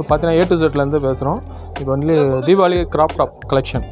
இப்போ பார்த்தீங்கன்னா A to செட்லேருந்து பேசுகிறோம் இப்போ only Deepavali crop top collection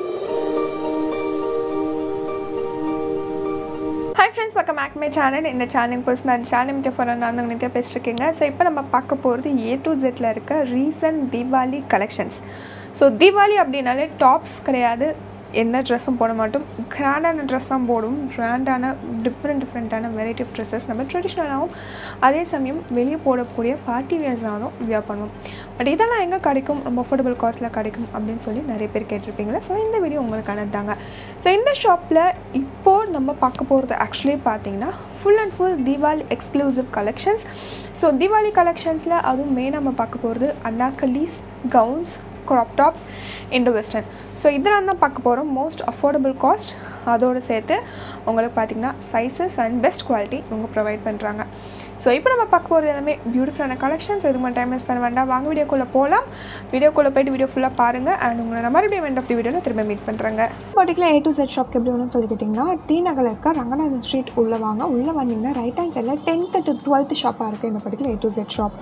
hi friends பக்கம் மேக்மே சேனல் இந்த சேனல் பர்சன் அந்த சேனல் நித்யா ஃபோன் நான் தான் நித்யா பேசிட்டுருக்கீங்க ஸோ இப்போ நம்ம பார்க்க போகிறது ஏ டு ஜெட்டில் இருக்க recent Deepavali collections so Deepavali அப்படின்னாலே டாப்ஸ் கிடையாது என்ன ட்ரெஸ்ஸும் போட மாட்டோம் கிராண்டான ட்ரெஸ் தான் போடும் கிராண்டான டிஃப்ரெண்ட் டிஃப்ரெண்ட்டான வெரைட்டி ஆஃப் ட்ரெஸ்ஸஸ் நம்ம ட்ரெடிஷ்னலாகவும் அதே சமயம் வெளியே போடக்கூடிய பார்ட்டி வியர்ஸாக தான் வியர் பண்ணுவோம் பட் இதெல்லாம் எங்கே கிடைக்கும் ரொம்ப அஃபோர்டபுள் காஸ்ட்டில் கிடைக்கும் அப்படின்னு சொல்லி நிறைய பேர் கேட்டிருப்பீங்களா ஸோ இந்த வீடியோ உங்களுக்கானது தாங்க ஸோ இந்த ஷாப்பில் இப்போது நம்ம பார்க்க போகிறது ஆக்சுவலி பார்த்தீங்கன்னா full and full Deepavali exclusive collections so Deepavali கலெக்ஷன்ஸில் அதுவும் மெயின் நம்ம பார்க்க போகிறது anarkalis gowns crop tops indo western so இதெல்லாம் தான் பார்க்க போகிறோம் மோஸ்ட் அஃபோர்டபுள் காஸ்ட் அதோடு சேர்த்து உங்களுக்கு பார்த்திங்கன்னா சைஸஸ் அண்ட் பெஸ்ட் குவாலிட்டி இவங்க ப்ரொவைட் பண்ணுறாங்க ஸோ இப்போ நம்ம பார்க்க போகிறது எல்லாமே பியூட்டிஃபுல்லான கலெக்ஷன்ஸ் இது மாதிரி டைம் வேஸ்ட் பண்ண வேண்டாம் வாங்க வீடியோக்குள்ளே போகலாம் வீடியோக்குள்ளே போயிட்டு வீடியோ ஃபுல்லாக பாருங்கள் அண்ட் உங்களை நான் மறுபடியும் எண்ட் ஆஃப் தி வீடியோவில் திரும்ப மீட் பண்ணுறாங்க பர்டிகுலர் ஏ டு செட் ஷாப்க்கு எப்படி வேணும்னு சொல்லிக்கிட்டிங்கன்னா டி நகரில் இருக்க ரங்கநாதன் ஸ்ட்ரீட் உள்ளே வாங்க உள்ளே வந்தீங்கன்னா ரைட் ஹேண்ட் சைடில் டென்த்து டு டுவெல்த் ஷாப்பாக இருக்குது இந்த particular A to set shop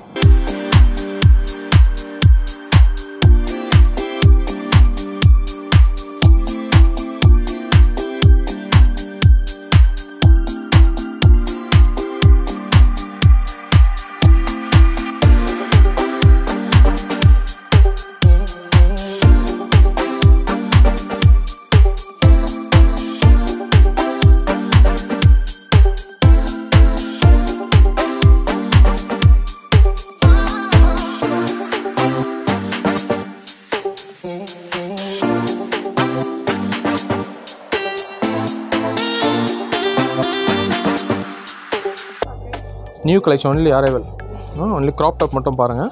new collection only arrival only crop top மட்டும் பாருங்கள்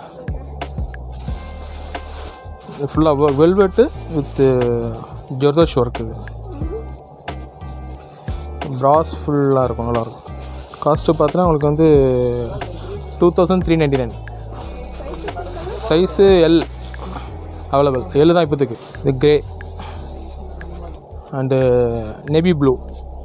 ஃபுல்லாக வெல்வெட்டு வித்து ஜொர்தோஷ் ஒர்க் இது ப்ராஸ் ஃபுல்லாக இருக்கும் நல்லாயிருக்கும் காஸ்ட்டு பார்த்தீங்கன்னா உங்களுக்கு வந்து two thousand three ninety nine size L available L தான் இப்போதைக்கு இது கிரே அண்டு நெவி ப்ளூ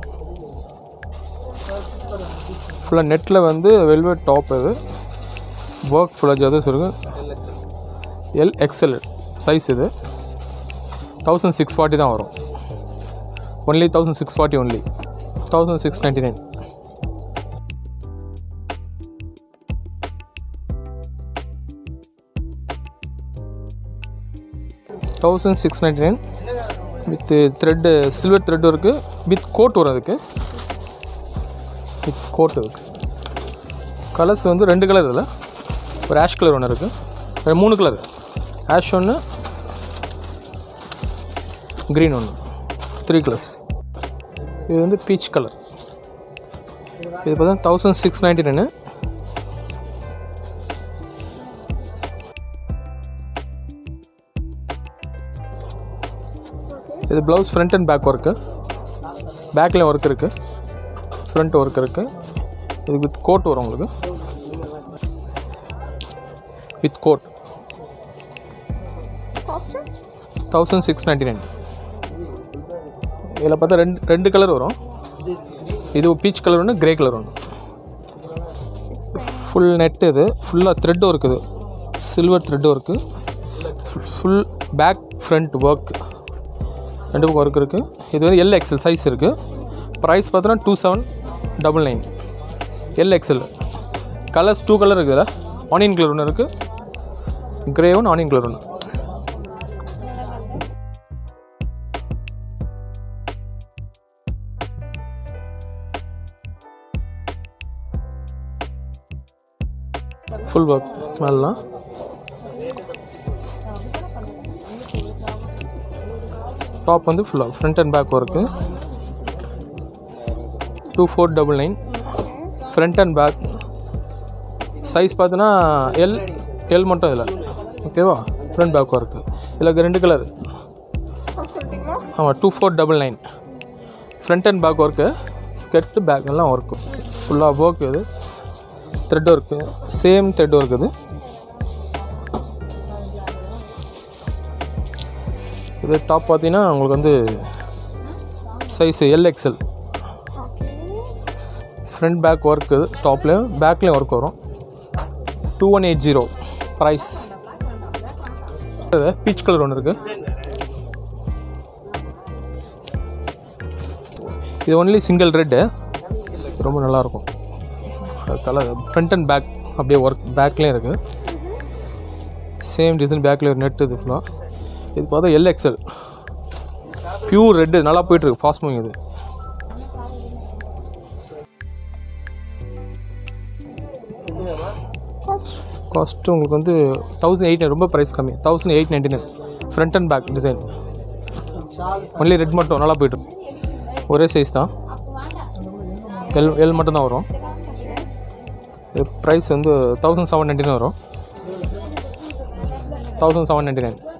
ஃபுல்லாக நெட்டில் வந்து வெல்வெட் டாப் இது ஒர்க் ஃபுல்லாக ஜதஸ் இருக்கு எல் எக்ஸல் சைஸ் இது தௌசண்ட் சிக்ஸ் ஃபார்ட்டி தான் வரும் only thousand six forty only thousand six ninety nine thousand six ninety nine with thread silver த்ரெட்டும் இருக்குது வித் கோட் வரும் அதுக்கு வித் கோட் இருக்குது கலர்ஸ் வந்து ரெண்டு கலர் இதில் ஒரு ஆஷ் கலர் ஒன்று இருக்குது மூணு கலர் ஆஷ் ஒன்று க்ரீன் ஒன்று த்ரீ கலர்ஸ் இது வந்து பீச் கலர் இது பார்த்தா தௌசண்ட் சிக்ஸ் நைன்டி நைனு இது blouse front and back work பேக்லேயும் ஒர்க் இருக்குது ஃப்ரண்ட் ஒர்க் இருக்குது இது வித் கோட் வரும் உங்களுக்கு with coat thousand six ninety nine இதில் பார்த்தா ரெண்டு ரெண்டு கலர் வரும் இது பீச் கலர் ஒன்று கிரே கலர் ஒன்று ஃபுல் நெட் இது ஃபுல்லாக த்ரெட் இருக்குது silver thread work full back front work ரெண்டு பக்கம் ஒர்க் இருக்குது இது வந்து எல் எக்ஸல் சைஸ் இருக்குது ப்ரைஸ் பார்த்தோன்னா two seven double nine L XL colours two colour இருக்குதுல்ல ஆனியன் கலர் ஒன்று இருக்குது கிரே ஒன்று ஆனியன் கலர் ஒன்று ஃபுல் ஒர்க் மேலாம் டாப் வந்து ஃபுல்லாக front and back work two four double nine front and back size பார்த்தீங்கன்னா எல் எல் மட்டும் இதில் ஓகேவா ஃப்ரண்ட் பேக் ஒர்க்கு இதில் ரெண்டு கலர் ஆமாம் two four double nine front and back work ஸ்கெட்டு பேக் எல்லாம் ஒர்க்கு ஃபுல்லாக ஒர்க் இது thread work same thread work இது இது டாப் பார்த்தீங்கன்னா உங்களுக்கு வந்து size L XL front back work டாப்லேயும் பேக்லேயும் ஒர்க் வரும் two one eight zero price peach colour ஒன்று இருக்குது இது ஒன்லி சிங்கிள் ரெட்டு ரொம்ப நல்லாயிருக்கும் அது தலை ஃப்ரண்ட் அண்ட் பேக் அப்படியே ஒர்க் பேக்லேயும் இருக்குது சேம் டிசைன் பேக்கில் ஒரு நெட் இது ஃபுல்லாக இது பார்த்தா எல்எக்ஸ்எல் பியூர் ரெட்டு நல்லா போயிட்டுருக்கு ஃபாஸ்ட் மூவிங் இது காஸ்ட்டு உங்களுக்கு வந்து தௌசண்ட் எயிட் ரொம்ப ப்ரைஸ் கம்மி thousand eight ninety nine front and back design only red மட்டும் நல்லா போயிட்டு ஒரே சைஸ் தான் எல் எல் மட்டும் தான் வரும் இது ப்ரைஸ் வந்து தௌசண்ட் செவன் நைன்டி வரும் thousand seven ninety nine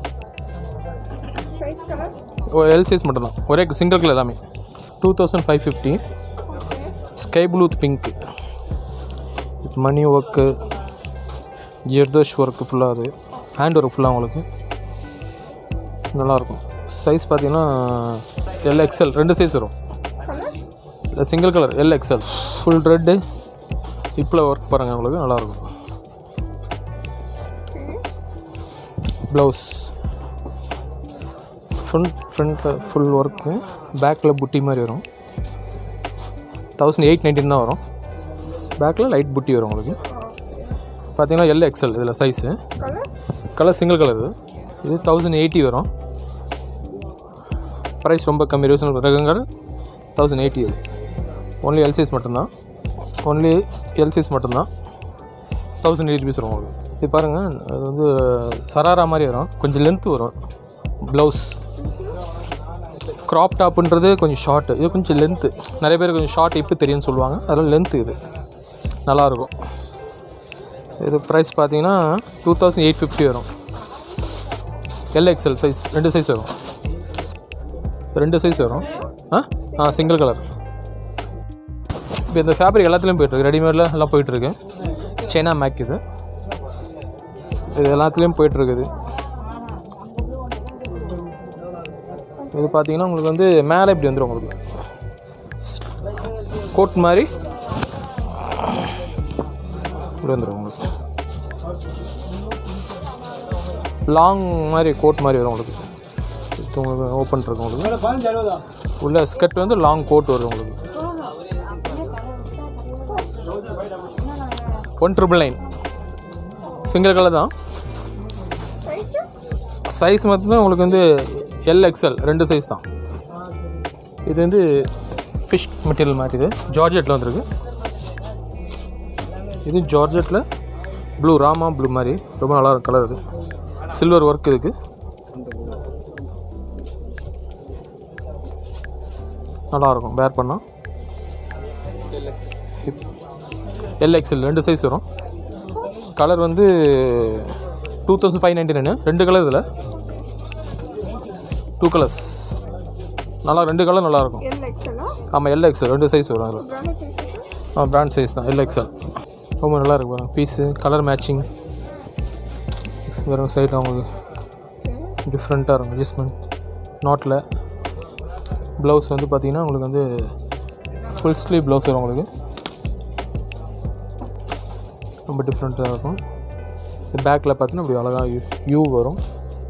size colour ஒரு எல் சைஸ் மட்டும் தான் ஒரே சிங்கிள் கலர் எல்லாமே two thousand five fifty sky blue pink மணி ஒர்க்கு ஜெர்தோஷ் ஒர்க்கு ஃபுல்லாக அது ஹேண்ட் ஒர்க் ஃபுல்லாக உங்களுக்கு நல்லாயிருக்கும் சைஸ் பார்த்தீங்கன்னா எல் எக்ஸ்எல் ரெண்டு சைஸ் வரும் இல்லை single colour L XL full red இப்பில் ஒர்க் பாருங்கள் உங்களுக்கு நல்லாயிருக்கும் ப்ளவுஸ் ஃப்ரண்ட் ஃப்ரண்ட்டில் ஃபுல் ஒர்க்கு பேக்கில் புட்டி மாதிரி வரும் தௌசண்ட் எயிட் நைன்டீன் தான் வரும் பேக்கில் லைட் புட்டி வரும் உங்களுக்கு பார்த்தீங்கன்னா எல் எக்ஸ்எல் இதில் size colour colour single colour இது இது தௌசண்ட் எயிட்டி வரும் ப்ரைஸ் ரொம்ப கம்மி ரீசனபிள் ரகங்கள் தௌசண்ட் எயிட்டி இது ஒன்லி எல் சைஸ் மட்டும்தான் ஒன்லி எல் சைஸ் மட்டும்தான் தௌசண்ட் எயிட்டி ருபீஸ் வரும் உங்களுக்கு இது பாருங்கள் அது வந்து சராரா மாதிரி வரும் கொஞ்சம் லென்த்து வரும் ப்ளவுஸ் க்ராப் டாப்புன்றது கொஞ்சம் ஷார்ட்டு இது கொஞ்சம் லென்த்து நிறைய பேர் கொஞ்சம் ஷார்ட் இப்போ தெரியும்னு சொல்லுவாங்க அதெல்லாம் லென்த்து இது நல்லாயிருக்கும் இது ப்ரைஸ் பார்த்தீங்கன்னா டூ தௌசண்ட் எயிட் ஃபிஃப்டி வரும் எல்எக்ஸ்எல் சைஸ் ரெண்டு சைஸ் வரும் ரெண்டு சைஸ் வரும் ஆ ஆ சிங்கிள் கலர் இப்போ இந்த ஃபேப்ரிக் எல்லாத்துலேயும் போயிட்டுருக்கு ரெடிமேடில் எல்லாம் போயிட்டுருக்கு சைனா மேக் இது இது எல்லாத்துலேயும் போயிட்டுருக்குது இது பார்த்தீங்கன்னா உங்களுக்கு வந்து மேலே இப்படி வந்துடும் உங்களுக்கு கோட் மாதிரி இப்படி வந்துடும் உங்களுக்கு லாங் மாதிரி கோட் மாதிரி வரும் உங்களுக்கு இது உங்களுக்கு ஓப்பன் இருக்கும் உங்களுக்கு உள்ள ஸ்கர்ட் வந்து லாங் கோட் வரும் உங்களுக்கு one triple nine single colour தான் சைஸ் மட்டும்தான் உங்களுக்கு வந்து எல் எக்ஸ்எல் ரெண்டு சைஸ் தான் இது வந்து ஃபிஷ் மெட்டீரியல் மாதிரி இது ஜார்ஜெட்டில் வந்திருக்கு இது ஜார்ஜெட்டில் ப்ளூ ராமா ப்ளூ மாதிரி ரொம்ப நல்லா இருக்கும் கலர் இது சில்வர் ஒர்க் இதுக்கு நல்லாயிருக்கும் வேர் பண்ணால் எல்எக்ஸ்எல் ரெண்டு சைஸ் வரும் கலர் வந்து two thousand five ninety nine ரெண்டு கலர் இதில் டூ கலர்ஸ் நல்லா ரெண்டு கலர் நல்லாயிருக்கும் எல் எக்ஸலா ஆமாம் எல்எக்ஸ்எல் ரெண்டு சைஸ் வரும் அதில் பிராண்டட் சைஸ் ஆ பிராண்ட் சைஸ் தான் எல்எக்ஸ்எல் ரொம்ப நல்லா இருக்கு பாருங்க பீஸு கலர் மேட்சிங் வேறு சைடில் உங்களுக்கு டிஃப்ரெண்ட்டாக இருக்கும் அட்ஜஸ்ட்மெண்ட் நாட்டில் ப்ளவுஸ் வந்து பார்த்தீங்கன்னா உங்களுக்கு வந்து ஃபுல் ஸ்லீவ் ப்ளவுஸ் வரும் உங்களுக்கு ரொம்ப டிஃப்ரெண்ட்டாக இருக்கும் பேக்கில் பார்த்தீங்கன்னா இப்படி அழகாக யூ யூ வரும்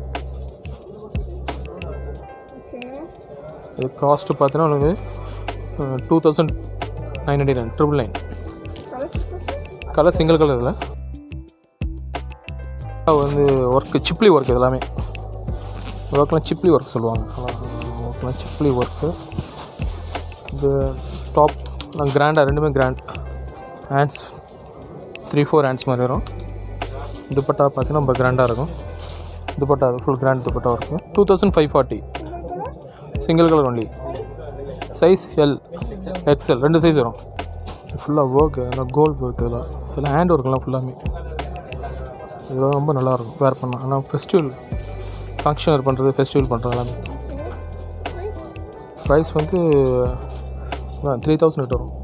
ஓகே இது காஸ்ட்டு பார்த்தீங்கன்னா உங்களுக்கு two thousand nine ninety nine triple nine colour colour single colour இதில் வந்து ஒர்க்கு சிப்லி ஒர்க் இது எல்லாமே ஒர்க்லாம் சிப்லி ஒர்க் சொல்லுவாங்க ஒர்க்லாம் சிப்லி ஒர்க்கு இது டாப் கிராண்டாக ரெண்டுமே grand hands three four hands மாதிரி வரும் துப்பட்டா பார்த்தீங்கன்னா ரொம்ப கிராண்டாக இருக்கும் துப்பட்டா அது ஃபுல் கிராண்ட் துப்பட்டா இருக்கும் two thousand five forty single colour only size L XL ரெண்டு சைஸ் வரும் ஃபுல்லாக ஒர்க்கு அந்த கோல்ட் ஒர்க் இதெல்லாம் இதெல்லாம் ஹேண்ட் ஒர்க்லாம் ஃபுல்லாமே இதெல்லாம் ரொம்ப நல்லாயிருக்கும் வேர் பண்ணலாம் ஆனால் ஃபெஸ்டிவல் ஃபங்க்ஷன் வேர் பண்ணுறது ஃபெஸ்டிவல் பண்ணுறது எல்லாமே ப்ரைஸ் வந்து த்ரீ தௌசண்ட் எட்டு வரும்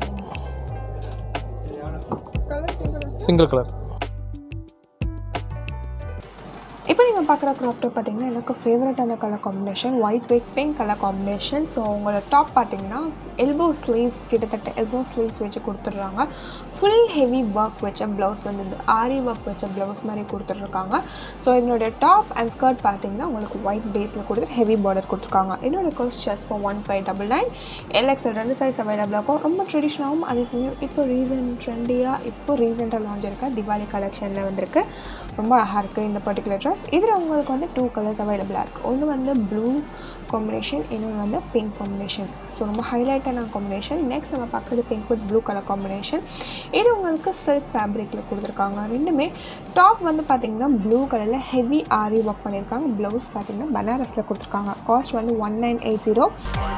கலர் சிங்கிள் சிங்கிள் கலர் இப்போ நீங்கள் நீங்கள் பார்க்குற க்ராப் டாப் பார்த்தீங்கன்னா எனக்கு ஃபேவரட்டான colour combination white with pink colour combination so உங்களோட டாப் பார்த்தீங்கன்னா எல்போ ஸ்லீவ்ஸ் கிட்டத்தட்ட எல்போ ஸ்லீவ்ஸ் வச்சு கொடுத்துட்றாங்க ஃபுல் ஹெவி ஒர்க் வச்ச ப்ளவுஸ் வந்து இந்த ஆரி ஒர்க் வச்ச ப்ளவுஸ் மாதிரி கொடுத்துட்ருக்காங்க ஸோ என்னோட டாப் அண்ட் ஸ்கர்ட் பார்த்தீங்கன்னா உங்களுக்கு ஒயிட் பேஸில் கொடுத்து ஹெவி பார்டர் கொடுத்துருக்காங்க என்னோட cost just for one five double nine L XL ரெண்டு சைஸ் அவைலபிளாக இருக்கும் ரொம்ப ட்ரெடிஷ்னலாகவும் அதே சமயம் இப்போ ரீசன்ட் ட்ரெண்டியாக இப்போ ரீசெண்டாக லான்ச் இருக்க திவாலி கலெக்ஷனில் வந்திருக்கு ரொம்ப அழகாக இருக்குது இந்த பர்டிகுலர் ட்ரெஸ் இதில் உங்களுக்கு வந்து டூ கலர்ஸ் அவைலபிளாக இருக்குது ஒன்று வந்து ப்ளூ காம்பினேஷன் இன்னொன்று வந்து பிங்க் காம்பினேஷன் ஸோ ரொம்ப ஹைலைட்டான காம்பினேஷன் நெக்ஸ்ட் நம்ம பார்க்குறது pink with blue colour combination இது உங்களுக்கு சில்க் ஃபேப்ரிக்கில் கொடுத்துருக்காங்க ரெண்டுமே டாப் வந்து பார்த்திங்கன்னா ப்ளூ கலரில் ஹெவி ஆரி ஒர்க் பண்ணியிருக்காங்க ப்ளவுஸ் பார்த்திங்கன்னா பனாரஸில் கொடுத்துருக்காங்க காஸ்ட் வந்து ஒன் நைன் எயிட் ஜீரோ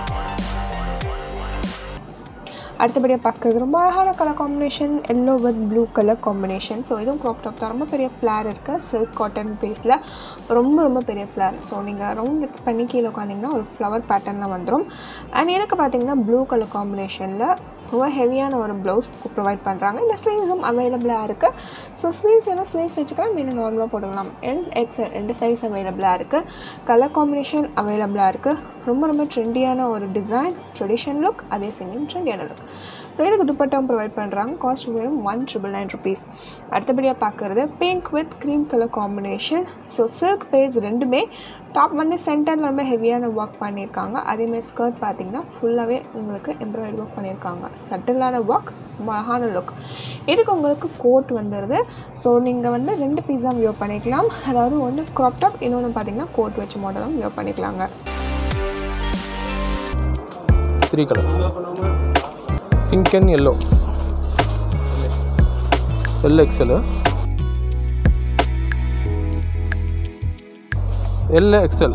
அடுத்தபடியாக பார்க்குறது ரொம்ப அழகான colour combination yellow with blue colour combination so இதுவும் க்ராப் டாப் தான் ரொம்ப பெரிய ஃப்ளேர் இருக்குது சில்க் காட்டன் பேஸில் ரொம்ப ரொம்ப பெரிய ஃப்ளேர் ஸோ நீங்கள் ரவுண்ட் பண்ணி கீழே உட்காந்திங்கன்னா ஒரு ஃப்ளவர் பேட்டர்னில் வந்துடும் அண்ட் எனக்கு பார்த்தீங்கன்னா ப்ளூ கலர் காம்பினேஷனில் ரொம்ப ஹெவியான ஒரு ப்ளவுஸ் ப்ரொவைட் பண்ணுறாங்க இந்த ஸ்லீவ்ஸும் அவைலபிளாக இருக்குது ஸோ ஸ்லீவ்ஸ் வேணால் ஸ்லீவ்ஸ் வச்சுக்கலாம் மீன் நார்மலாக போட்டுக்கலாம் எல் எக்ஸல் ரெண்டு சைஸ் அவைலபிளாக இருக்குது கலர் காம்பினேஷன் அவைலபிளாக இருக்குது ரொம்ப ரொம்ப ட்ரெண்டியான ஒரு டிசைன் ட்ரெடிஷன் லுக் அதே சமயம் ட்ரெண்டியான லுக் ஸோ இதுக்கு துப்பட்டாவும் ப்ரொவைட் பண்ணுறாங்க காஸ்ட் வெறும் ஒன் ட்ரிபிள் நைன் ருபீஸ் அடுத்தபடியாக பார்க்குறது pink with cream colour combination so silk base ரெண்டுமே டாப் வந்து சென்டரில் ரொம்ப ஹெவியான ஒர்க் பண்ணியிருக்காங்க அதேமாதிரி ஸ்கர்ட் பார்த்தீங்கன்னா ஃபுல்லாகவே உங்களுக்கு எம்ப்ராய்டரி ஒர்க் பண்ணியிருக்காங்க சட்டிலான ஒர்க் ரொம்ப அழகான லுக் இதுக்கு உங்களுக்கு கோட் வந்துடுது ஸோ நீங்கள் வந்து ரெண்டு பீஸா வியோ பண்ணிக்கலாம் அதாவது ஒன்று க்ராப் டாப் இன்னொன்று பார்த்தீங்கன்னா கோட் வச்ச மாடலும் வியோ பண்ணிக்கலாங்க three colour pink and yellow L XL L XL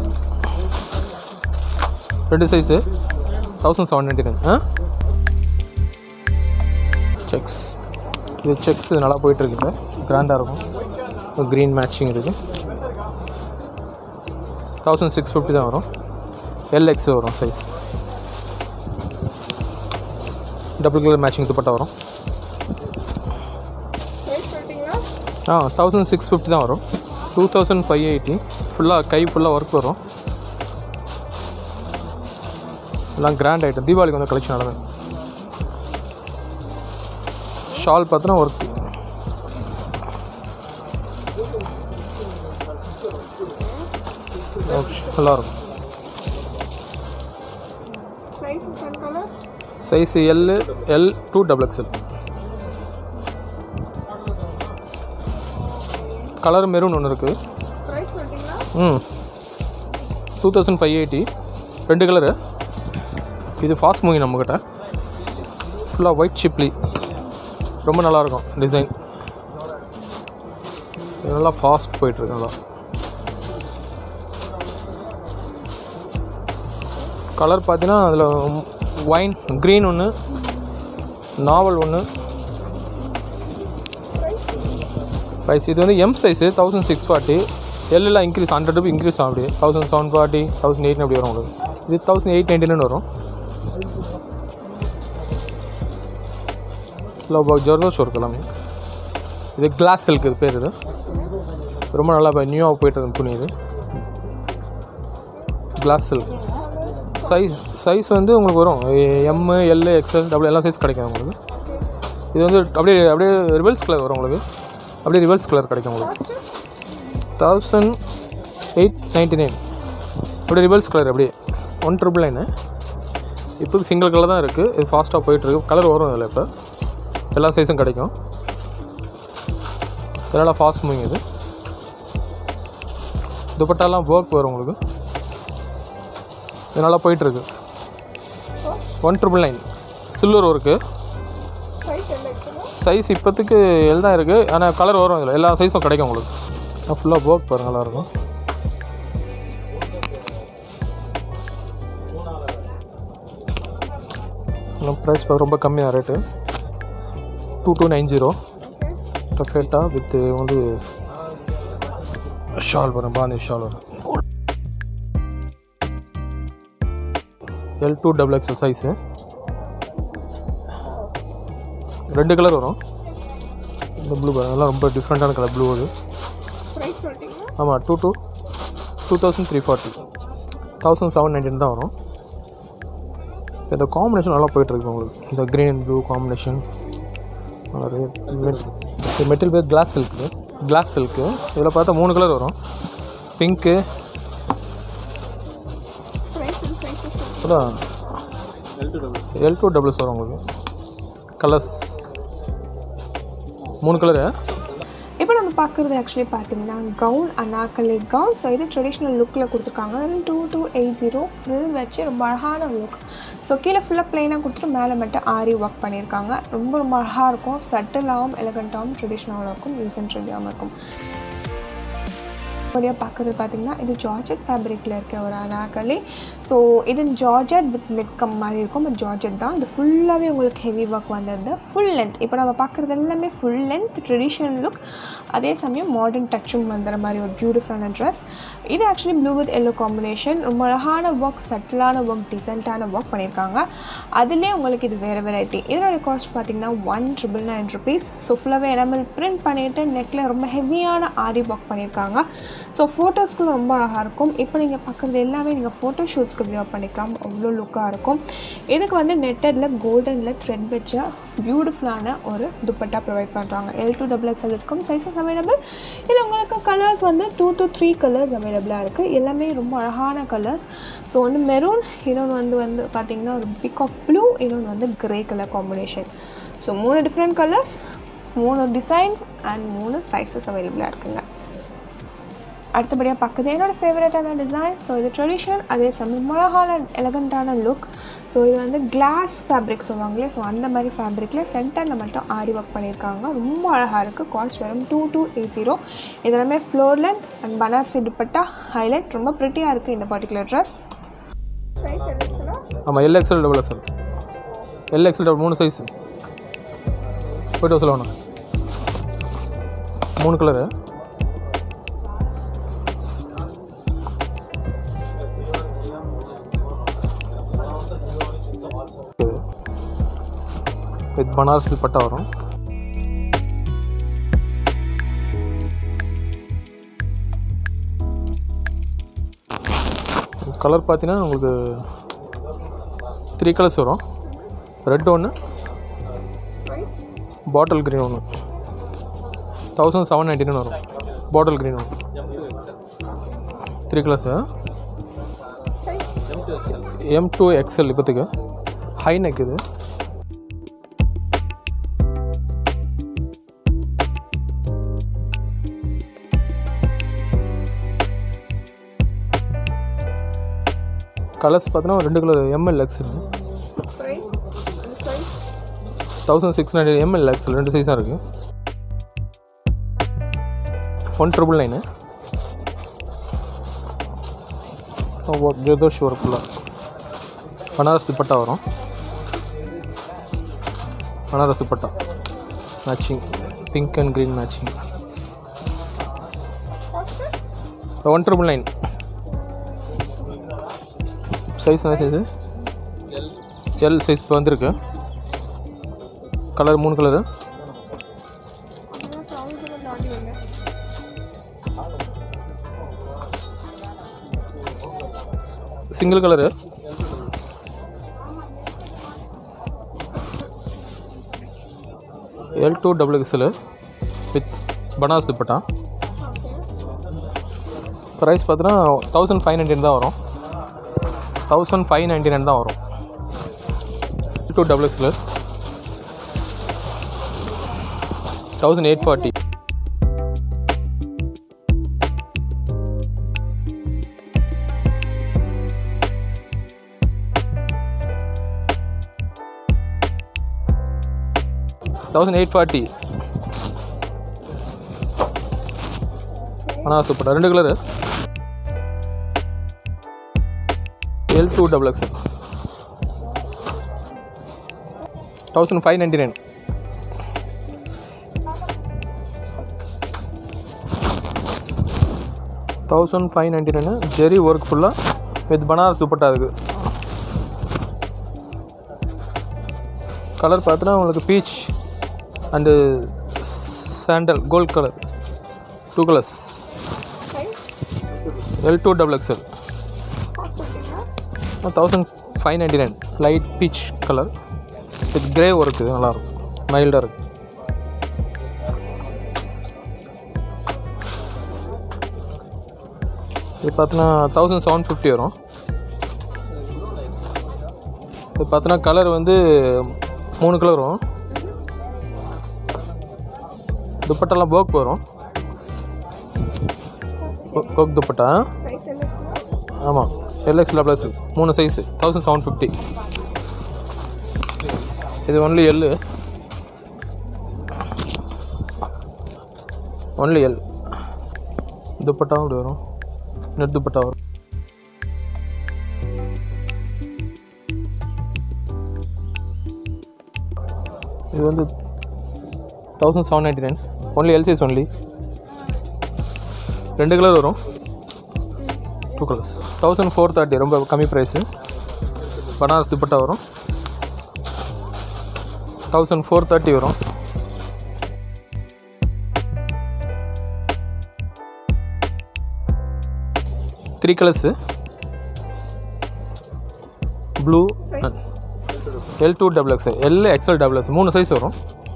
ரெண்டு size thousand seven ninety nine ஆ செக்ஸ் இது செக்ஸ் நல்லா போயிட்டுருக்குங்க கிராண்டாக இருக்கும் க்ரீன் மேட்சிங் இருக்குது தௌசண்ட் சிக்ஸ் ஃபிஃப்டி தான் வரும் எல்எக்ஸ் வரும் size double colour matching dupatta வரும் ஆ தௌசண்ட் சிக்ஸ் ஃபிஃப்டி தான் வரும் டூ தௌசண்ட் ஃபைவ் எயிட்டி ஃபுல்லாக கை ஃபுல்லாக ஒர்க் வரும் எல்லாம் கிராண்ட் ஐட்டம் தீபாவளிக்கு வந்து கலெக்ஷன் நடந்தது ஷால் பார்த்தோன்னா ஒர்க் நல்லாயிருக்கும் size L L two double XL colour maroon ஒன்று இருக்குது ம் டூ தௌசண்ட் ஃபைவ் எயிட்டி ரெண்டு கலரு இது ஃபாஸ்ட் மூவி நம்மக்கிட்ட ஃபுல்லாக ஒயிட் சிப்லி ரொம்ப நல்லாயிருக்கும் டிசைன் இது நல்லா ஃபாஸ்ட் போயிட்டுருக்கு நல்லா கலர் பார்த்தீங்கன்னா அதில் ஒயின் க்ரீன் ஒன்று நாவல் ஒன்று ப்ரைஸ் இது வந்து M size thousand six forty எல்லாம் இன்க்ரீஸ் ஹண்ட்ரட் ருபி இன்க்ரீஸ் ஆகும் அப்படி thousand seven forty thousand eight அப்படி வரும் உங்களுக்கு இது தௌசண்ட் எயிட் நைன்டின்னு வரும் லோ ஜொர்தோஷ் ஒர்க் எல்லாமே இது கிளாஸ் சில்க் இது பேர் இது ரொம்ப நல்லா இப்போ நியூவாக போயிட்டு இருக்கு துணி இது கிளாஸ் சில்க் சைஸ் சைஸ் வந்து உங்களுக்கு வரும் எம் எல் எக்ஸ்எல் டபுள் எல்லா சைஸ் கிடைக்கும் உங்களுக்கு இது வந்து அப்படியே அப்படியே ரிவல்ஸ் கலர் வரும் உங்களுக்கு அப்படியே ரிவல்ஸ் கலர் கிடைக்கும் உங்களுக்கு தௌசண்ட் எயிட் நைன்டி நைன் அப்படியே ரிவல்ஸ் கலர் அப்படியே ஒன் ட்ரிபிள் நைனு இப்போ சிங்கிள் கலர் தான் இருக்குது இது ஃபாஸ்ட்டாக போயிட்டுருக்கு கலர் வரும் இதில் இப்போ எல்லா சைஸும் கிடைக்கும் இதனால் ஃபாஸ்ட் மூவிங் இது துப்பட்டாலாம் ஒர்க் வரும் உங்களுக்கு இது நல்லா போயிட்டுருக்கு one triple nine silver work size இப்போத்துக்கு எல் தான் இருக்குது ஆனால் கலர் வரும் இதில் எல்லா சைஸும் கிடைக்கும் உங்களுக்கு ஃபுல்லாக ஒர்க் பாருங்க நல்லாயிருக்கும் ப்ரைஸ் ரொம்ப கம்மியாக rate two two nine zero taffeta with வந்து ஷால் வரும் பாந்தி ஷால் வரும் L two double XL size ரெண்டு கலர் வரும் இந்த ப்ளூ அதெல்லாம் ரொம்ப டிஃப்ரெண்ட்டான கலர் ப்ளூ அது ஆமாம் two two two thousand three forty thousand seven nineteen தான் வரும் இந்த காம்பினேஷன் நல்லா போயிட்டுருக்கு உங்களுக்கு இந்த green and blue combination metal பேர் கிளாஸ் சில்க்கு கிளாஸ் சில்க்கு இதில் பார்த்தா மூணு கலர் வரும் பிங்க்கு அதான் எல் டூ டபுள்ஸ் வரும் உங்களுக்கு கலர்ஸ் மூணு கலரு இப்போ நம்ம பார்க்குறது ஆக்சுவலி பார்த்தீங்கன்னா கவுன் அனாக்கலி கவுன் ஸோ இது ட்ரெடிஷ்னல் லுக்கில் கொடுத்துருக்காங்க டூ டூ எயிட் ஜீரோ ஃபில் வச்சு ரொம்ப அழகான லுக் ஸோ கீழே ஃபுல்லாக ப்ளைனாக கொடுத்துட்டு மேலே மட்டும் ஆரி ஒர்க் பண்ணியிருக்காங்க ரொம்ப ரொம்ப அழகாக இருக்கும் சட்டிலாகவும் எலகண்ட்டாகவும் ட்ரெடிஷ்னலாகவும் இருக்கும் ரீசன்ட் ட்ரெண்டியாகவும் இருக்கும் வழியாக பார்க்குறது பார்த்தீங்கன்னா இது ஜார்ஜெட் ஃபேப்ரிக்கில் இருக்க ஒரு அனாகலி ஸோ இது ஜார்ஜெட் வித் நெக்கம் மாதிரி இருக்கும் பட் ஜார்ஜெட் தான் இது ஃபுல்லாகவே உங்களுக்கு ஹெவி ஒர்க் வந்தது ஃபுல் லென்த் இப்போ நம்ம பார்க்குறது எல்லாமே ஃபுல் லென்த் ட்ரெடிஷ்னல் லுக் அதே சமயம் மாடர்ன் டச்சும் வந்துற மாதிரி ஒரு பியூட்டிஃபுல்லான ட்ரெஸ் இது actually blue with yellow combination ரொம்ப அழகான ஒர்க் சட்டிலான ஒர்க் டிசென்ட்டான ஒர்க் பண்ணியிருக்காங்க அதுலேயே உங்களுக்கு இது வேறு வெரைட்டி இதோட காஸ்ட் பார்த்தீங்கன்னா one triple nine rupees so ஃபுல்லாகவே எனாமல் பிரிண்ட் பண்ணிவிட்டு நெக்கில் ரொம்ப ஹெவியான ஆரி ஒர்க் பண்ணியிருக்காங்க ஸோ ஃபோட்டோஸ்க்கு ரொம்ப அழகாக இருக்கும் இப்போ நீங்கள் பார்க்குறது எல்லாமே நீங்கள் ஃபோட்டோ ஷூட்ஸ்க்கு வியர் பண்ணிக்கலாம் அவ்வளோ லுக்காக இருக்கும் இதுக்கு வந்து நெட்டடில் கோல்டனில் த்ரெட் வச்ச பியூட்டிஃபுல்லான ஒரு துப்பட்டா ப்ரொவைட் பண்ணுறாங்க எல் டூ டபுள் எக்ஸ்எல் இருக்கும் சைஸஸ் அவைலபிள் இதில் உங்களுக்கு கலர்ஸ் வந்து டூ to த்ரீ கலர்ஸ் அவைலபிளாக இருக்குது எல்லாமே ரொம்ப அழகான கலர்ஸ் ஸோ ஒன்று மெரூன் இன்னொன்று வந்து வந்து பார்த்திங்கன்னா ஒரு பிக் ஆஃப் ப்ளூ இன்னொன்று வந்து கிரே கலர் காம்பினேஷன் ஸோ மூணு டிஃப்ரெண்ட் கலர்ஸ் மூணு டிசைன்ஸ் அண்ட் மூணு சைஸஸ் அவைலபிளாக இருக்குங்க அடுத்தபடியாக பார்க்குறது என்னோடய ஃபேவரட்டான டிசைன் ஸோ இது ட்ரெடிஷ்னல் அதே சமயம் அழகான எலகண்ட்டான லுக் ஸோ இது வந்து கிளாஸ் ஃபேப்ரிக் சொல்லுவாங்களே ஸோ அந்த மாதிரி ஃபேப்ரிக்கில் சென்டரில் மட்டும் ஆரி ஒர்க் பண்ணியிருக்காங்க ரொம்ப அழகாக இருக்குது காஸ்ட் வெறும் டூ டூ எயிட் ஜீரோ இதெல்லாமே floor length and Banarasi dupatta highlight ரொம்ப ப்ரிட்டியாக இருக்குது இந்த பர்டிகுலர் ட்ரெஸ் ஆமாம் L XL double XL L XL double மூணு சைஸ் போய்ட்டு சொல்ல வேணாம் மூணு கலரு வித் பனாரஸ் பட்டா வரும் கலர் பார்த்தீங்கன்னா உங்களுக்கு த்ரீ கலர்ஸ் வரும் ரெட் ஒன்று பாட்டில் க்ரீன் ஒன்று தௌசண்ட் செவன் நைன்டி நைன் வரும் பாட்டில் க்ரீன் ஒன்று three colours M two XL இப்போத்துக்கு ஹை நெக் இது கலர்ஸ் பார்த்தீங்கன்னா ரெண்டு colour M L XL thousand six ninety M L XL ரெண்டு சைஸாக இருக்குது ஒன் ட்ரிபிள் நைனு ஜோதோஷ் ஒர்க் ஃபுல்லாக பனாரஸ் துப்பட்டா வரும் Banaras dupatta matching pink and green matching one triple nine size என்ன சைஸு எல் சைஸ் இப்போ வந்திருக்கு கலர் மூணு colour single colour L two double XL with Banaras dupatta price பார்த்தீங்கன்னா தௌசண்ட் ஃபைவ் நைன்டீன் தான் வரும் தௌசண்ட் ஃபைவ் நைன்டி நைன் தான் வரும் two double XL thousand eight forty thousand eight forty ஆனால் சூப்பர் ரெண்டு colour L two double X thousand five ninety nine thousand five ninety nine zari work ஃபுல்லாக with Banaras dupatta இருக்குது colour பார்த்தீங்கன்னா உங்களுக்கு peach and sandal gold colour two colours L two double XL thousand five ninety nine light beach colour with grey work நல்லாயிருக்கும் மைல்டாக இருக்குது இது பார்த்தீங்கன்னா thousand seven fifty வரும் இது பார்த்தீங்கன்னா கலர் வந்து மூணு கலர் வரும் துப்பட்டாலாம் போக் வரும் போக் துப்பட்டா சைஸ் எல்லாம் ஆமாம் எல்எக்ஸில் ப்ளஸ் மூணு சைஸு தௌசண்ட் செவன் ஃபிஃப்டி இது ஒன்லி எல்லு ஒன்லி எல் துப்பட்டாவும் இப்படி வரும் நெட் துப்பட்டா வரும் இது வந்து thousand seven ninety nine only L size only ரெண்டு கலர் வரும் two colours thousand four thirty ரொம்ப கம்மி ப்ரைஸு பனாரஸ் துப்பட்டா வரும் தௌசண்ட் ஃபோர் தேர்ட்டி வரும் three colours blue L two double X L XL double X மூணு சைஸ் வரும்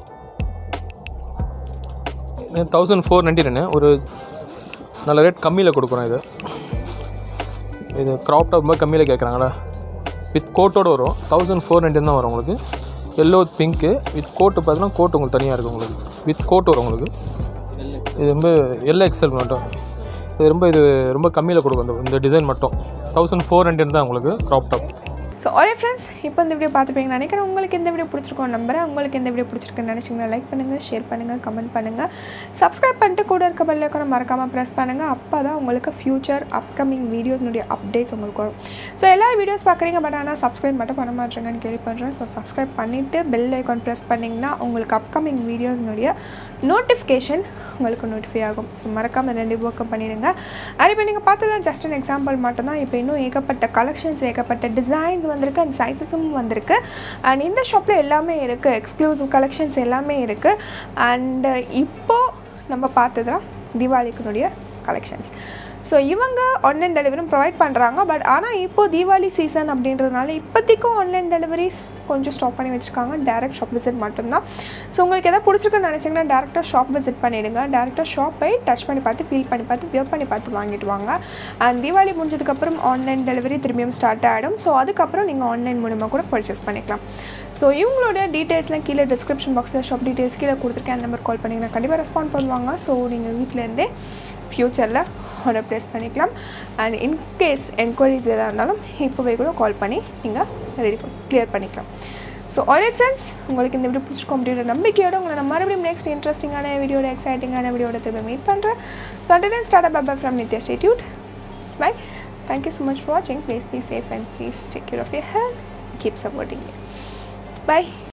தௌசண்ட் ஃபோர் நைன்டி நைனு ஒரு நல்ல ரேட் கம்மியில் கொடுக்குறோம் இது இது க்ராப் டாப் ரொம்ப கம்மியில் கேட்குறாங்களா வித் கோட்டோடு வரும் தௌசண்ட் ஃபோர் நைன்டீன் தான் வரும் உங்களுக்கு yellow with pink with coat பார்த்தீங்கன்னா கோட் உங்களுக்கு தனியாக இருக்கும் உங்களுக்கு வித் கோட் வரும் உங்களுக்கு இது ரொம்ப எல் எக்ஸல் மட்டும் இது ரொம்ப இது ரொம்ப கம்மியில் கொடுக்கும் இந்த இந்த டிசைன் மட்டும் தௌசண்ட் ஃபோர் ஹண்ட்ரட் தான் உங்களுக்கு crop top so all friends இப்போ இந்த வீடியோ பார்த்துப்பீங்க நினைக்கிறேன் உங்களுக்கு இந்த வீடியோ பிடிச்சிருக்கோம் நம்புறேன் உங்களுக்கு இந்த வீடியோ பிடிச்சிருக்குன்னு நினச்சிங்கன்னா லைக் பண்ணுங்கள் ஷேர் பண்ணுங்கள் கமெண்ட் பண்ணுங்கள் சப்ஸ்கிரைப் பண்ணிட்டு கூட இருக்க பெல் ஐக்கானை மறக்காமல் ப்ரெஸ் பண்ணுங்கள் அப்போ தான் உங்களுக்கு ஃப்யூச்சர் அப்கமிங் வீடியோஸ்னுடைய அப்டேட்ஸ் உங்களுக்கு வரும் ஸோ எல்லா வீடியோஸ் பார்க்குறீங்க பட் ஆனால் சப்ஸ்கிரைப் மட்டும் பண்ண மாட்டேங்கன்னு கேள்விப்படுறேன் ஸோ சப்ஸ்கிரைப் பண்ணிவிட்டு பெல் ஐக்கான் ப்ரெஸ் பண்ணிங்கன்னா உங்களுக்கு அப்கமிங் வீடியோஸ்னுடைய நோட்டிஃபிகேஷன் உங்களுக்கு நோட்டிஃபை ஆகும் ஸோ மறக்காமல் ரெண்டு ஒர்க்கும் பண்ணிடுங்க அண்ட் இப்போ நீங்கள் பார்த்தது ஜஸ்ட் அன் எக்ஸாம்பிள் மட்டும்தான் இப்போ இன்னும் ஏகப்பட்ட கலெக்ஷன்ஸ் ஏகப்பட்ட டிசைன்ஸ் வந்திருக்கு அண்ட் சைஸஸும் வந்திருக்கு அண்ட் இந்த ஷாப்பில் எல்லாமே இருக்குது எக்ஸ்க்ளூசிவ் கலெக்ஷன்ஸ் எல்லாமே இருக்குது அண்டு இப்போது நம்ம பார்த்ததுலாம் தீபாவளிக்குனுடைய கலெக்ஷன்ஸ் ஸோ இவங்க ஆன்லைன் டெலிவரியும் ப்ரொவைட் பண்ணுறாங்க பட் ஆனால் இப்போது தீபாவளி சீசன் அப்படின்றதுனால இப்போதைக்கும் ஆன்லைன் டெலிவரிஸ் கொஞ்சம் ஸ்டாப் பண்ணி வச்சுருக்காங்க டேரெக்ட் ஷாப் விசிட் மட்டும்தான் ஸோ உங்களுக்கு எதாவது பிடிச்சிருக்குன்னு நினச்சிங்கன்னா டேரெக்டாக ஷாப் விசிட் பண்ணிவிடுங்க டேரெக்டாக ஷாப்பை டச் பண்ணி பார்த்து ஃபீல் பண்ணி பார்த்து வியர் பண்ணி பார்த்து வாங்கிட்டு வாங்க அண்ட் தீபாவளி முடிஞ்சதுக்கப்புறம் ஆன்லைன் டெலிவரி திரும்பியும் ஸ்டார்ட் ஆகிடும் ஸோ அதுக்கப்புறம் நீங்கள் ஆன்லைன் மூலிமா கூட பர்ச்சேஸ் பண்ணிக்கலாம் ஸோ இவங்களோட டீட்டெயில்ஸ்லாம் கீழே டிஸ்கிரிப்ஷன் பாக்ஸில் ஷாப் டீட்டெயில்ஸ் கீழே கொடுத்துருக்கேன் அந்த நம்பர் கால் பண்ணிங்கன்னா கண்டிப்பாக ரெஸ்பாண்ட் பண்ணுவாங்க ஸோ நீங்கள் வீட்டிலேருந்தே ஃப்யூச்சரில் ஆர்டர் ப்ளேஸ் பண்ணிக்கலாம் அண்ட் இன்கேஸ் என்கொயரிஸ் எதாக இருந்தாலும் இப்போவே கூட கால் பண்ணி நீங்கள் ரெடி பண்ணி க்ளியர் பண்ணிக்கலாம் ஸோ ஆல்ரெடி ஃப்ரெண்ட்ஸ் உங்களுக்கு இந்த வீடியோ பிடிச்சிருக்கோம் அப்படின்ற நம்பிக்கையோட உங்களை நான் மறுபடியும் நெக்ஸ்ட் இன்ட்ரெஸ்டிங்கான வீடியோட எக்ஸைட்டிங்கான வீடியோட திரும்ப மீட் பண்ணுறேன் so and start up from Nithya statute bye thank you so much for வாட்சிங் please be safe and please take care of your health keep supporting by